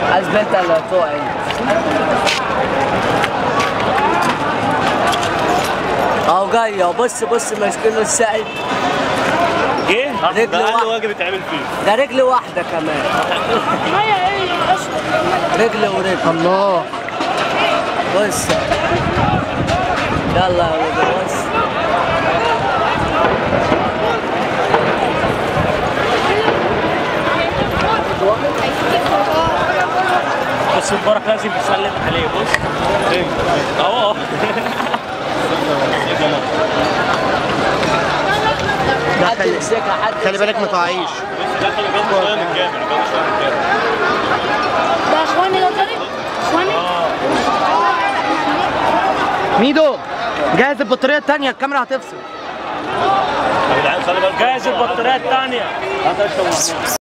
عايز بنت اللي فوق انت اهو جاي اهو بص بص ماسكينه السعي ايه؟ رجل ده واحد. اقل واجب يتعمل فيه ده رجل واحدة كمان رجل ورجل الله بص يلا يا ولد بص بس مبارك لازم يسلم عليه بص اهو حد يمسكها حد خلي بالك ما يمسكها. تقعيش بس دخل جنب شويه من الجامع جنب شويه من الجامع ده اخواني ده طريق اخواني ميدو جهز البطاريه الثانيه الكاميرا هتفصل يا جدعان خلي بالك جاهز البطاريه الثانيه